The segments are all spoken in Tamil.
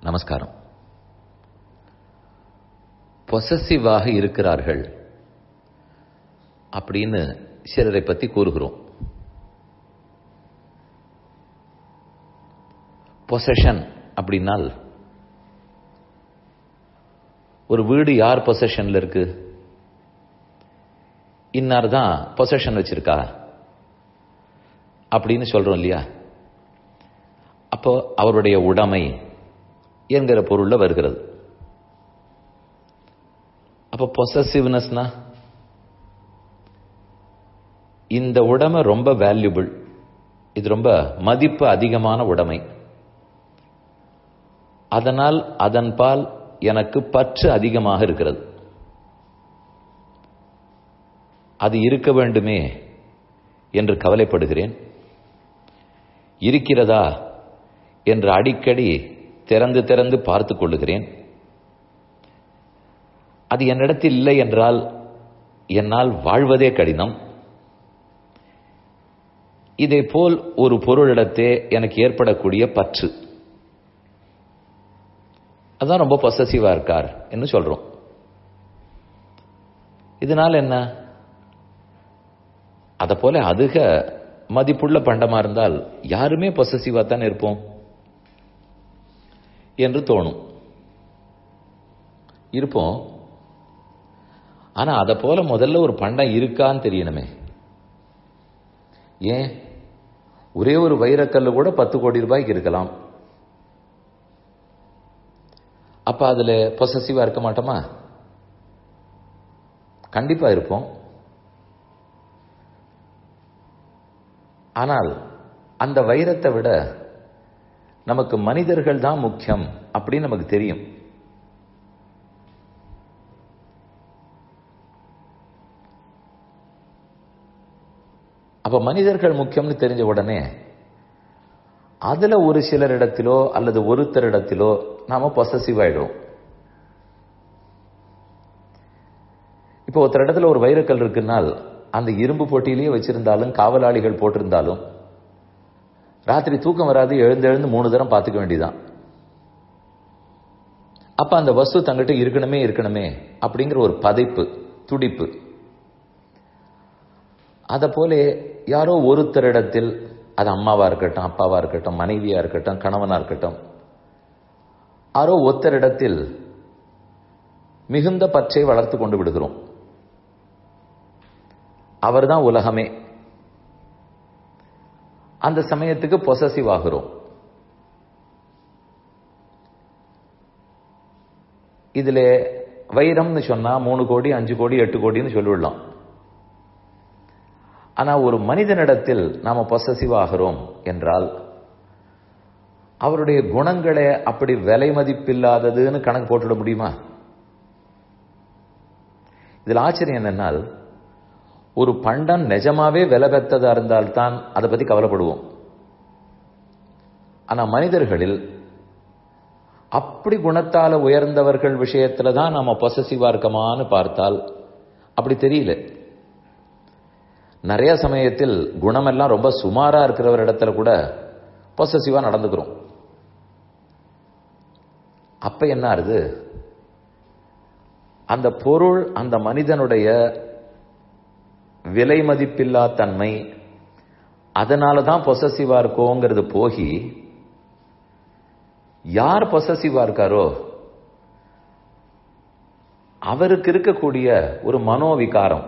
நமஸ்காரம் பொசசிவாக இருக்கிறார்கள் அப்படின்னு சிலரை பத்தி கூறுகிறோம் பொசஷன் அப்படின்னால் ஒரு வீடு யார் பொசஷன்ல இருக்கு இன்னார் தான் பொசஷன் வச்சிருக்கா அப்படின்னு சொல்றோம் இல்லையா அப்போ அவருடைய உடைமை என்கிற பொருள்ல வருகிறது அப்போ பொசசிவ்னஸ்னா இந்த உடைமை ரொம்ப வேல்யூபிள் இது ரொம்ப மதிப்பு அதிகமான உடைமை அதனால் அதன்பால் எனக்கு பற்று அதிகமாக இருக்கிறது அது இருக்க வேண்டுமே என்று கவலைப்படுகிறேன் இருக்கிறதா என்று அடிக்கடி திறந்து திறந்து பார்த்து கொள்ளுகிறேன் அது என்னிடத்தில் இல்லை என்றால் என்னால் வாழ்வதே கடினம் இதே போல் ஒரு பொருளிடத்தே எனக்கு ஏற்படக்கூடிய பற்று அதான் ரொம்ப பொசசிவா இருக்கார் என்று சொல்றோம் இதனால என்ன அத போல அதிக மதிப்புள்ள பண்டமா இருந்தால் யாருமே பொசசிவா தான் இருப்போம் என்று தோணும் இருப்போம் ஆனா அத போல முதல்ல ஒரு பண்டம் இருக்கான்னு தெரியணுமே ஏன் ஒரே ஒரு வைரக்கல்லு கூட பத்து கோடி ரூபாய்க்கு இருக்கலாம் அப்ப அதுல பொசசிவா இருக்க மாட்டோமா கண்டிப்பா இருப்போம் ஆனால் அந்த வைரத்தை விட நமக்கு மனிதர்கள் தான் முக்கியம் அப்படின்னு நமக்கு தெரியும் அப்ப மனிதர்கள் முக்கியம்னு தெரிஞ்ச உடனே அதுல ஒரு சிலரிடத்திலோ அல்லது ஒருத்தரிடத்திலோ நாம பொசசிவ் ஆயிடுவோம் இப்போ ஒருத்தர் இடத்துல ஒரு வைரக்கல் இருக்குன்னால் அந்த இரும்பு போட்டியிலேயே வச்சிருந்தாலும் காவலாளிகள் போட்டிருந்தாலும் ராத்திரி தூக்கம் வராது எழுந்து எழுந்து மூணு தரம் பார்த்துக்க வேண்டியதான் அப்ப அந்த வஸ்து தங்கிட்ட இருக்கணுமே இருக்கணுமே அப்படிங்கிற ஒரு பதைப்பு துடிப்பு அத போல யாரோ ஒருத்தரிடத்தில் அது அம்மாவா இருக்கட்டும் அப்பாவா இருக்கட்டும் மனைவியா இருக்கட்டும் கணவனா இருக்கட்டும் யாரோ ஒத்தரிடத்தில் மிகுந்த பற்றை வளர்த்து கொண்டு விடுகிறோம் அவர்தான் உலகமே அந்த சமயத்துக்கு பொசசிவ் ஆகிறோம் இதுல வைரம்னு சொன்னா மூணு கோடி அஞ்சு கோடி எட்டு கோடின்னு சொல்லிவிடலாம் ஆனா ஒரு மனிதனிடத்தில் நாம பொசசிவ் ஆகிறோம் என்றால் அவருடைய குணங்களே அப்படி விலை மதிப்பில்லாததுன்னு கணக்கு போட்டுட முடியுமா இதில் ஆச்சரியம் என்னென்னால் ஒரு பண்டம் நிஜமாவே விலை பெற்றதா இருந்தால்தான் அதை பத்தி கவலைப்படுவோம் ஆனா மனிதர்களில் அப்படி குணத்தால உயர்ந்தவர்கள் விஷயத்துல தான் நாம பொசசிவா இருக்கமான்னு பார்த்தால் அப்படி தெரியல நிறைய சமயத்தில் குணமெல்லாம் ரொம்ப சுமாரா இருக்கிறவர் இடத்துல கூட பொசசிவா நடந்துக்கிறோம் அப்ப என்ன ஆறுது அந்த பொருள் அந்த மனிதனுடைய விலை மதிப்பில்லா தன்மை அதனால தான் பொசசிவா இருக்கோங்கிறது போகி யார் பொசசிவா இருக்காரோ அவருக்கு இருக்கக்கூடிய ஒரு மனோவிகாரம்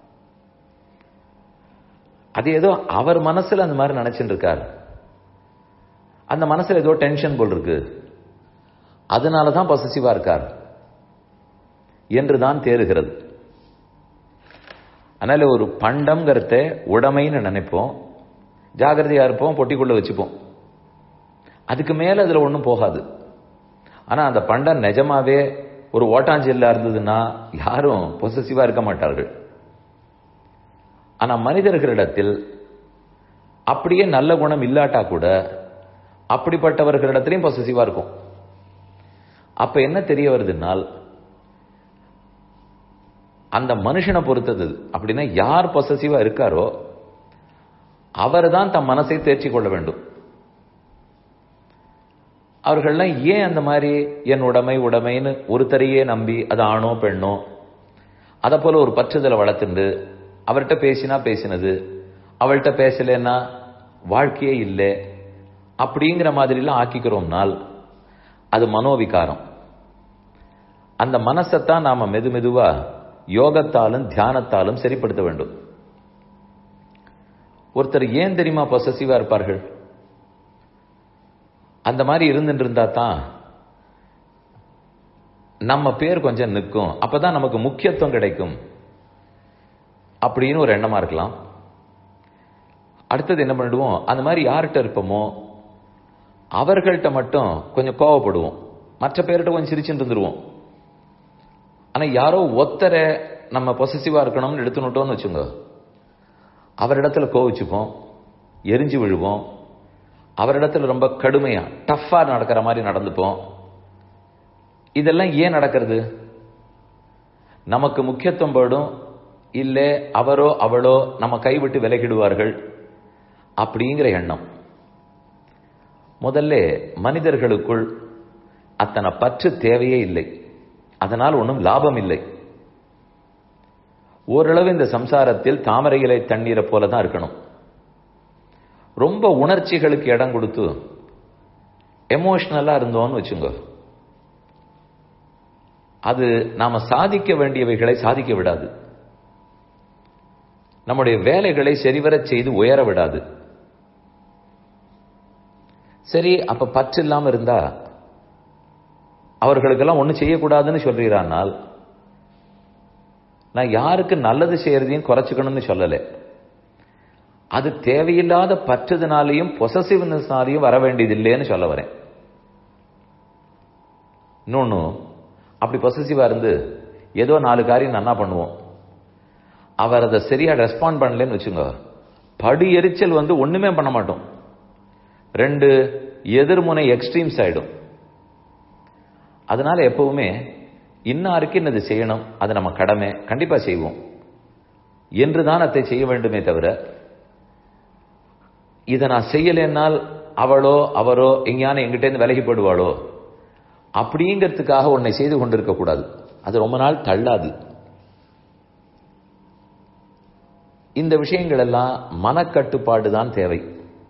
அது ஏதோ அவர் மனசுல அந்த மாதிரி நினைச்சுட்டு இருக்கார் அந்த மனசுல ஏதோ டென்ஷன் போல் இருக்கு அதனால தான் பொசசிவா இருக்கார் என்றுதான் தேறுகிறது அதனால ஒரு பண்டம்ங்கிறத உடமைன்னு நினைப்போம் ஜாகிரதையா இருப்போம் பொட்டிக்குள்ள வச்சுப்போம் அதுக்கு மேல அதுல ஒன்றும் போகாது ஆனா அந்த பண்டம் நிஜமாவே ஒரு ஓட்டாஞ்செல்லா இருந்ததுன்னா யாரும் பொசசிவா இருக்க மாட்டார்கள் ஆனா மனிதர்களிடத்தில் அப்படியே நல்ல குணம் இல்லாட்டா கூட அப்படிப்பட்டவர்களிடத்திலையும் பொசசிவா இருக்கும் அப்ப என்ன தெரிய வருதுன்னால் அந்த மனுஷனை பொறுத்தது அப்படின்னா யார் பொசசிவா இருக்காரோ அவர் தான் தம் மனசை தேர்ச்சி கொள்ள வேண்டும் அவர்கள்லாம் ஏன் அந்த மாதிரி என் உடைமை உடைமைன்னு ஒருத்தரையே நம்பி அது ஆணோ பெண்ணோ அதை போல ஒரு பற்றுதலை வளர்த்துண்டு அவர்கிட்ட பேசினா பேசினது அவள்கிட்ட பேசலைன்னா வாழ்க்கையே இல்லை அப்படிங்கிற மாதிரிலாம் ஆக்கிக்கிறோம்னால் அது மனோவிகாரம் அந்த மனசைத்தான் நாம மெது மெதுவா யோகத்தாலும் தியானத்தாலும் சரிப்படுத்த வேண்டும் ஒருத்தர் ஏன் தெரியுமா பொசசிவா இருப்பார்கள் அந்த மாதிரி இருந்துட்டு இருந்தா தான் நம்ம பேர் கொஞ்சம் நிற்கும் அப்பதான் நமக்கு முக்கியத்துவம் கிடைக்கும் அப்படின்னு ஒரு எண்ணமா இருக்கலாம் அடுத்தது என்ன பண்ணிடுவோம் அந்த மாதிரி யார்கிட்ட இருப்போமோ அவர்கள்ட்ட மட்டும் கொஞ்சம் கோவப்படுவோம் மற்ற பேர்கிட்ட கொஞ்சம் சிரிச்சுட்டு இருந்துருவோம் ஆனா யாரோ ஒத்தரை நம்ம பொசசிவா இருக்கணும்னு எடுத்துனுட்டோம்னு வச்சுங்க அவரிடத்துல கோவிச்சுப்போம் எரிஞ்சு விழுவோம் அவரிடத்துல ரொம்ப கடுமையா டஃப்பா நடக்கிற மாதிரி நடந்துப்போம் இதெல்லாம் ஏன் நடக்கிறது நமக்கு முக்கியத்துவம் படும் இல்ல அவரோ அவளோ நம்ம கைவிட்டு விலகிடுவார்கள் அப்படிங்கிற எண்ணம் முதல்ல மனிதர்களுக்குள் அத்தனை பற்று தேவையே இல்லை அதனால் ஒன்றும் லாபம் இல்லை ஓரளவு இந்த சம்சாரத்தில் தாமரை இலை தண்ணீரை போல தான் இருக்கணும் ரொம்ப உணர்ச்சிகளுக்கு இடம் கொடுத்து எமோஷனலா இருந்தோம்னு வச்சுங்க அது நாம சாதிக்க வேண்டியவைகளை சாதிக்க விடாது நம்முடைய வேலைகளை சரிவரச் செய்து உயர விடாது சரி அப்ப பற்று இல்லாம இருந்தா அவர்களுக்கெல்லாம் ஒன்றும் செய்யக்கூடாதுன்னு சொல்றீரானால் நான் யாருக்கு நல்லது செய்யறதையும் குறைச்சிக்கணும்னு சொல்லலை அது தேவையில்லாத பற்றதுனாலையும் பொசசிவ்னஸ்னாலையும் வர வேண்டியதில்லைன்னு சொல்ல வரேன் இன்னொன்னு அப்படி பொசசிவா இருந்து ஏதோ நாலு காரியம் நன்னா பண்ணுவோம் அவர் அதை சரியா ரெஸ்பாண்ட் பண்ணலன்னு வச்சுங்க படு எரிச்சல் வந்து ஒண்ணுமே பண்ண மாட்டோம் ரெண்டு எதிர்முனை எக்ஸ்ட்ரீம்ஸ் ஆயிடும் அதனால எப்பவுமே இன்னாருக்கு இன்னது செய்யணும் அது நம்ம கடமை கண்டிப்பா செய்வோம் என்றுதான் அதை செய்ய வேண்டுமே தவிர இதை நான் செய்யலைன்னால் அவளோ அவரோ எங்கேயான எங்கிட்டேருந்து விலகி போடுவாளோ அப்படிங்கிறதுக்காக உன்னை செய்து கொண்டிருக்க கூடாது அது ரொம்ப நாள் தள்ளாது இந்த விஷயங்கள் எல்லாம் மனக்கட்டுப்பாடு தான் தேவை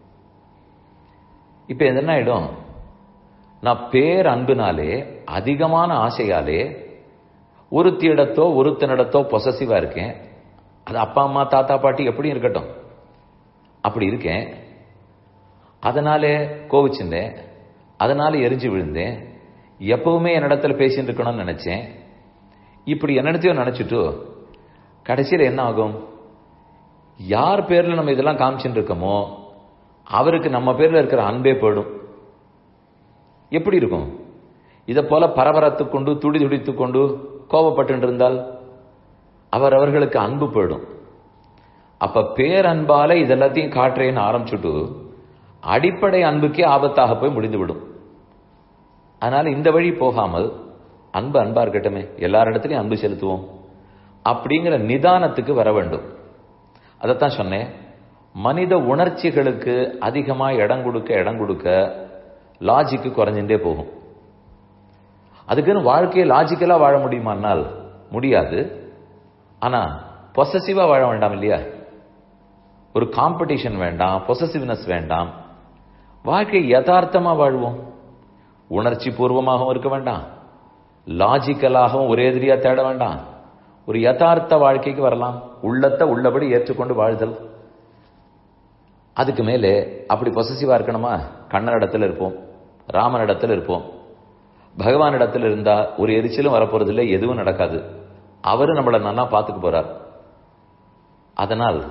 இப்ப என்ன ஆயிடும் நான் பேர் அன்புனாலே அதிகமான ஆசையாலே ஒருத்தியிடத்தோ ஒருத்தனிடத்தோ பொசசிவா இருக்கேன் அது அப்பா அம்மா தாத்தா பாட்டி எப்படி இருக்கட்டும் அப்படி இருக்கேன் அதனாலே கோவிச்சுட்டேன் அதனால எரிஞ்சு விழுந்தேன் எப்பவுமே என்னிடத்துல பேசிட்டு இருக்கணும்னு நினைச்சேன் இப்படி என்னிடத்தையும் நினைச்சிட்டு கடைசியில் என்ன ஆகும் யார் பேர்ல நம்ம இதெல்லாம் காமிச்சுட்டு இருக்கோமோ அவருக்கு நம்ம பேர்ல இருக்கிற அன்பே போயிடும் எப்படி இருக்கும் இதை போல பரபரத்து கொண்டு துடி துடித்து கொண்டு கோபப்பட்டு இருந்தால் அவர் அவர்களுக்கு அன்பு போயிடும் அப்ப பேரன்பால இதெல்லாத்தையும் காட்டுறேன்னு ஆரம்பிச்சுட்டு அடிப்படை அன்புக்கே ஆபத்தாக போய் முடிந்துவிடும் அதனால இந்த வழி போகாமல் அன்பு அன்பா இருக்கட்டுமே எல்லாரிடத்திலையும் அன்பு செலுத்துவோம் அப்படிங்கிற நிதானத்துக்கு வர வேண்டும் அதைத்தான் சொன்னேன் மனித உணர்ச்சிகளுக்கு அதிகமா இடம் கொடுக்க இடம் கொடுக்க லாஜிக்கு குறைஞ்சுட்டே போகும் அதுக்குன்னு வாழ்க்கையை லாஜிக்கலா வாழ முடியுமானால் முடியாது ஆனா பொசசிவா வாழ வேண்டாம் இல்லையா ஒரு காம்படிஷன் வேண்டாம் பொசசிவ்னஸ் வேண்டாம் வாழ்க்கை யதார்த்தமா வாழ்வோம் உணர்ச்சி பூர்வமாகவும் இருக்க வேண்டாம் லாஜிக்கலாகவும் ஒரே எதிரியா தேட வேண்டாம் ஒரு யதார்த்த வாழ்க்கைக்கு வரலாம் உள்ளத்தை உள்ளபடி ஏற்றுக்கொண்டு வாழ்தல் அதுக்கு மேலே அப்படி பொசசிவா இருக்கணுமா கண்ணனிடத்தில் இருப்போம் ராமனிடத்தில் இருப்போம் பகவானிடத்தில் இருந்தா ஒரு எரிச்சலும் வரப்போறது இல்லை எதுவும் நடக்காது அவரு நம்மளை நல்லா பார்த்துக்க போறார் அதனால்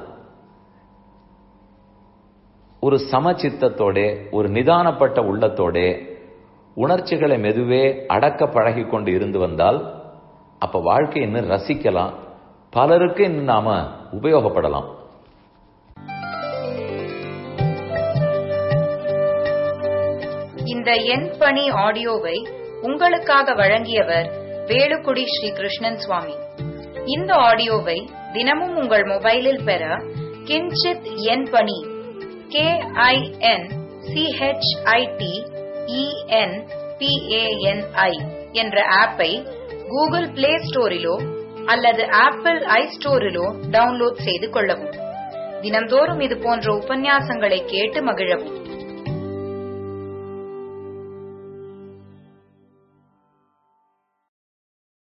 ஒரு சமச்சித்தத்தோட ஒரு நிதானப்பட்ட உள்ளத்தோட உணர்ச்சிகளை மெதுவே அடக்க பழகி கொண்டு இருந்து வந்தால் அப்ப வாழ்க்கை இன்னும் ரசிக்கலாம் பலருக்கு இன்னும் நாம உபயோகப்படலாம் இந்த எண் பணி ஆடியோவை உங்களுக்காக வழங்கியவர் வேலுக்குடி ஸ்ரீ கிருஷ்ணன் சுவாமி இந்த ஆடியோவை தினமும் உங்கள் மொபைலில் பெற கிஞ்சித் எண் பணி கே ஐ என் சிஹெச்ஐடி இஎன்பிஏஎன்ஐ என்ற ஆப்பை கூகுள் பிளே ஸ்டோரிலோ அல்லது ஆப்பிள் ஐ ஸ்டோரிலோ டவுன்லோட் செய்து கொள்ளவும் தினம்தோறும் இது போன்ற உபன்யாசங்களை கேட்டு மகிழவும்